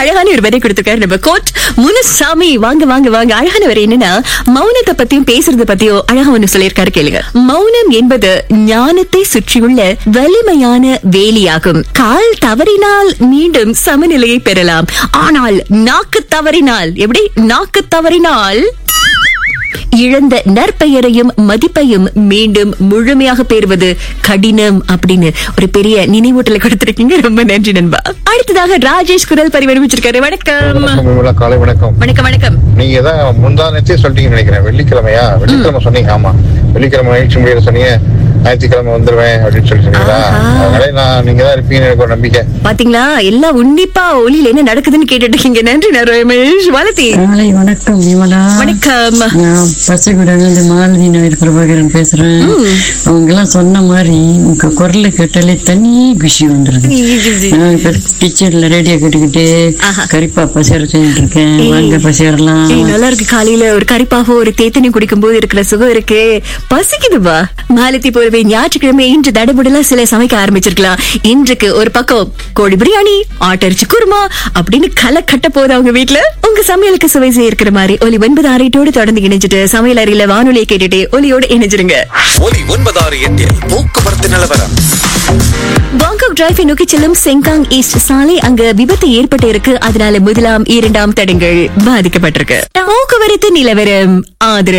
அழகான ஒரு வரை கொடுத்துருக்காரு நம்ம கோட் முனுசாமி வாங்க வாங்க வாங்க அழகான வரை என்னன்னா மௌனத்தை பத்தியும் பேசுறத பத்தியும் அழகா ஒண்ணு சொல்லியிருக்காரு கேளுங்க மௌனம் என்பது ஞானத்தை சுற்றியுள்ள வலிமையான வேலியாகும் கால் தவறினால் மீண்டும் சமநிலையை பெறலாம் ஆனால் நாக்கு தவறினால் எப்படி நாக்கு தவறினால் இழந்த நற்பெயரையும் மதிப்பையும் மீண்டும் முழுமையாக பெறுவது கடினம் அப்படின்னு ஒரு பெரிய நினைவூட்டலை கொடுத்திருக்கீங்க ரொம்ப நன்றி நண்பா அடுத்ததாக ராஜேஷ் குரல் பதிவு அனுப்பிச்சிருக்காரு வணக்கம் வணக்கம் விமலா, காலை வணக்கம் வணக்கம் வணக்கம் நீங்க தான் முந்தானத்தே சொல்லிட்டீங்கன்னு நினைக்கிறேன் வெள்ளிக்கிழமையா வெள்ளிக்கிழமை சொன்னீங்க ஆமா வெள்ளிக்கிழமை நிகழ்ச்சி முடியல சொன்னீங்க ஞாயிற்றுக்கிழமை வந்துருவேன் அப்படின்னு சொல்லி சொன்னீங்களா ஆஹா. அதனால நான் நீங்க தான் இருப்பீங்கன்னு எனக்கு ஒரு நம்பிக்கை பாத்தீங்களா எல்லாம் உன்னிப்பா ஒளியில என்ன நடக்குதுன்னு கேட்டுட்டு இருக்கீங்க நன்றி நான் ரமேஷ் வளர்த்தி காலை வணக்கம் விமலா வணக்கம் நான் பச்சைக்குடியிலிருந்து மாலதி நகர் பிரபாகரன் பேசுறேன் அவங்க எல்லாம் சொன்ன மாதிரி உங்க குரலை கேட்டாலே தனி குஷி வந்துருது நான் இப்ப கிச்சன்ல ரேடியோ கேட்டுக்கிட்டு ஆஹா. கறிப்பா பசியர செஞ்சுட்டு இருக்கேன் ஏய். வாங்க பசியரலாம் ஏய், நல்லா இருக்கு காலையில ஒரு கறிப்பாக ஒரு தேத்தனி குடிக்கும் போது இருக்கிற சுகம் இருக்கு பசிக்குதுவா மாலத்தி போலவே ஞாயிற்றுக்கிழமை இன்று தடபுடலாம் சில சமைக்க ஆரம்பிச்சிருக்கலாம் இன்றைக்கு ஒரு பக்கம் கோழி பிரியாணி ஆட்டரிச்சு குருமா அப்படின்னு களை கட்ட போகுது அவங்க வீட்ல உங்க சமையலுக்கு சுவை செய்யிருக்கிற மாதிரி ஒலி ஒன்பது ஆறைட்டோடு தொடர்ந்து இணைஞ்சிட்டு சமையல் அறையில வானொலியை கேட்டுட்டு ஒலியோடு இணைஞ்சிருங்க ஒலி ஒன்பதாறு எட்டில் போக்குவரத்து நிலவரம் பாங்காக் டிரைவை நோக்கி செல்லும் செங்காங் ஈஸ்ட் சாலை அங்க விபத்து ஏற்பட்டு இருக்கு அதனால முதலாம் இரண்டாம் தடங்கள் பாதிக்கப்பட்டிருக்கு போக்குவரத்து நிலவரம் ஆதரவு